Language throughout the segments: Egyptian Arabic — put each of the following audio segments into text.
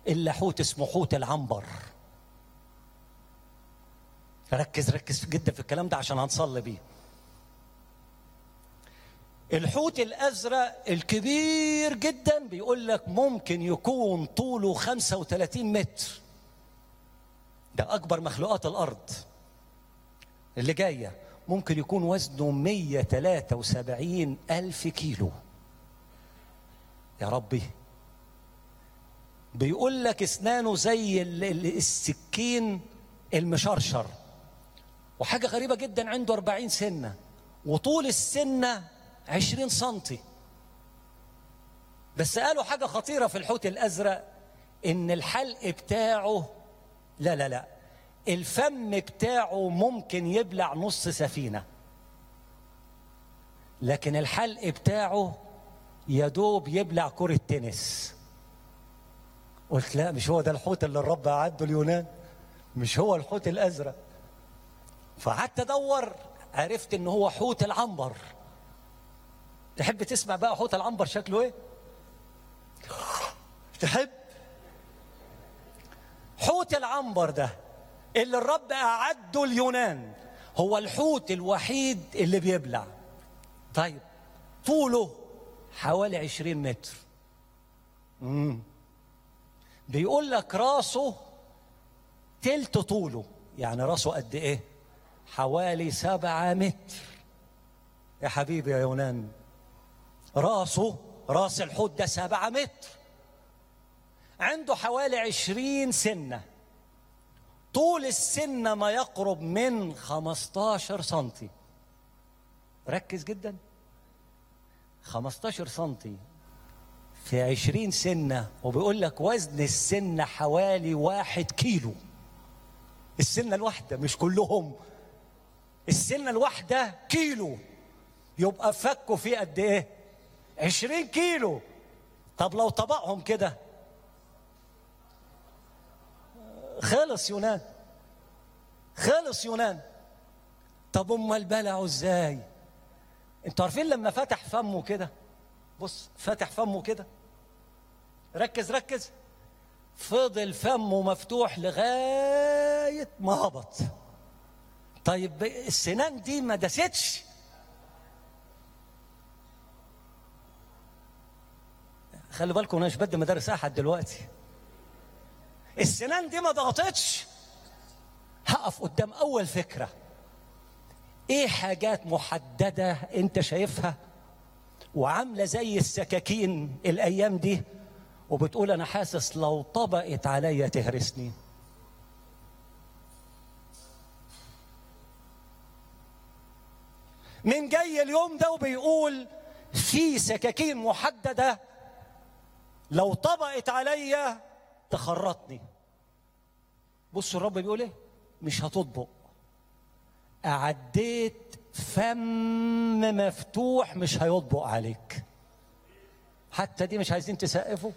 الا حوت اسمه حوت العنبر ركز ركز جدا في الكلام ده عشان هنصلي بيه الحوت الازرق الكبير جدا بيقول لك ممكن يكون طوله 35 متر ده اكبر مخلوقات الارض اللي جايه ممكن يكون وزنه 173 الف كيلو يا ربي بيقول لك اسنانه زي السكين المشرشر وحاجة غريبة جدا عنده 40 سنة وطول السنة 20 سنتي بس قالوا حاجة خطيرة في الحوت الأزرق إن الحلق بتاعه لا لا لا الفم بتاعه ممكن يبلع نص سفينة لكن الحلق بتاعه يدوب يبلع كرة تنس قلت لا مش هو ده الحوت اللي الرب أعده اليونان مش هو الحوت الأزرق فقعدت أدور عرفت إن هو حوت العنبر تحب تسمع بقى حوت العنبر شكله إيه؟ تحب؟ حوت العنبر ده اللي الرب أعده اليونان هو الحوت الوحيد اللي بيبلع طيب طوله حوالي عشرين متر مم. بيقول لك راسه تلت طوله يعني راسه قد ايه حوالي سبعة متر يا حبيبي يا يونان راسه راس الحوت ده سبعة متر عنده حوالي عشرين سنة طول السنة ما يقرب من خمستاشر سنتي ركز جدا خمستاشر سنتي في عشرين سنة وبيقول لك وزن السنة حوالي واحد كيلو السنة الواحدة مش كلهم السنة الواحدة كيلو يبقى فكوا فيه قد ايه عشرين كيلو طب لو طبقهم كده خلص يونان خلص يونان طب امال بلعوا ازاي انتوا عارفين لما فتح فمه كده بص فتح فمه كده ركز ركز فضل فمه مفتوح لغايه ما هبط طيب السنان دي ما دستش خلي بالكم انا مش بدي مدارس احد دلوقتي السنان دي ما ضغطتش هقف قدام اول فكره ايه حاجات محدده انت شايفها وعامله زي السكاكين الايام دي وبتقول انا حاسس لو طبقت عليا تهرسني من جاي اليوم ده وبيقول في سكاكين محدده لو طبقت عليا تخرطني بصوا الرب بيقول ايه مش هتطبق أعديت فم مفتوح مش هيطبق عليك حتى دي مش عايزين تسقفوا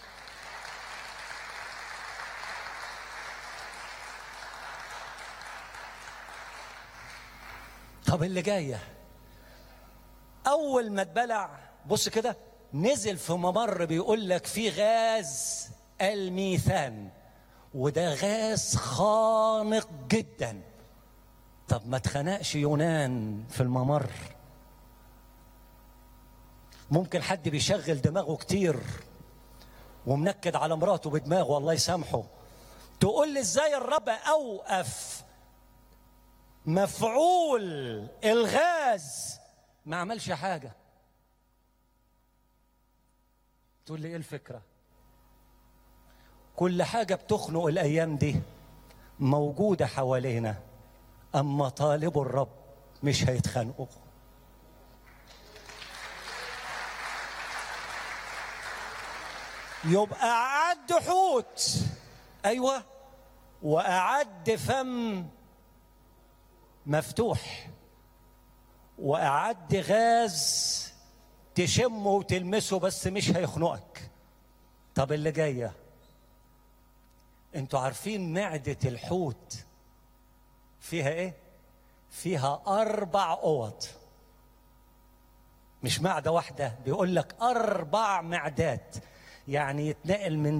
طب اللي جاية أول ما اتبلع بص كده نزل في ممر بيقول لك في غاز الميثان وده غاز خانق جدا طب ما اتخنقش يونان في الممر ممكن حد بيشغل دماغه كتير ومنكد على مراته بدماغه الله يسامحه تقول لي ازاي الرب اوقف مفعول الغاز ما عملش حاجه تقول لي ايه الفكره كل حاجه بتخنق الايام دي موجوده حوالينا اما طالب الرب مش هيتخانقوا يبقى اعد حوت ايوه واعد فم مفتوح واعد غاز تشمه وتلمسه بس مش هيخنقك طب اللي جايه انتوا عارفين معده الحوت فيها ايه فيها اربع اوض مش معده واحده بيقول لك اربع معدات يعني يتنقل من